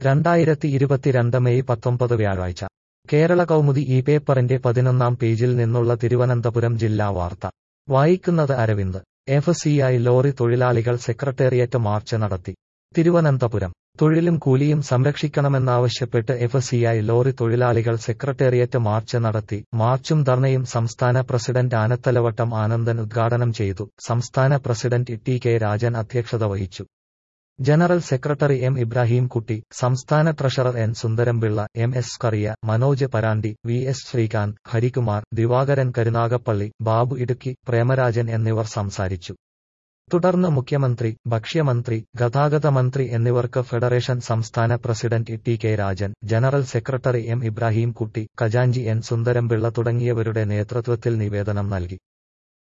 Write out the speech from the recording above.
രണ്ടായിരത്തി ഇരുപത്തിരണ്ട് മെയ് പത്തൊമ്പത് വ്യാഴാഴ്ച കേരള കൗമുദി ഈ പേപ്പറിന്റെ പതിനൊന്നാം പേജിൽ നിന്നുള്ള തിരുവനന്തപുരം ജില്ലാ വാർത്ത വായിക്കുന്നത് അരവിന്ദ് എഫ് സിഐ ലോറി തൊഴിലാളികൾ സെക്രട്ടേറിയറ്റ് മാർച്ച് നടത്തി തിരുവനന്തപുരം തൊഴിലും കൂലിയും സംരക്ഷിക്കണമെന്നാവശ്യപ്പെട്ട് എഫ് സിഐ ലോറി തൊഴിലാളികൾ സെക്രട്ടേറിയറ്റ് മാർച്ച് നടത്തി മാർച്ചും ധർണയും സംസ്ഥാന പ്രസിഡന്റ് ആനത്തലവട്ടം ആനന്ദൻ ഉദ്ഘാടനം ചെയ്തു സംസ്ഥാന പ്രസിഡന്റ് ടി കെ രാജൻ അധ്യക്ഷത വഹിച്ചു general secretary M Ibrahim Kutty സംസ്ഥാന treasurer N Sundarampillai M S Kariya Manoj Parandi V S Sreekanth Harikumar Divakaran Karunagappally Babu Idukki Premarajan എന്നിവർ സംസാരിച്ചു തുടർന്ന് മുഖ്യമന്ത്രി ഭക്ഷ്യമന്ത്രി ഗതാഗത മന്ത്രി എന്നിവർക്ക് ഫെഡറേഷൻ സംസ്ഥാന president T K Rajan general secretary M Ibrahim Kutty ഖജാഞ്ചി എൻ സുന്ദരംപിള്ള തുടങ്ങിയവരുടെ നേതൃത്വത്തിൽ നിവേദനം നൽകി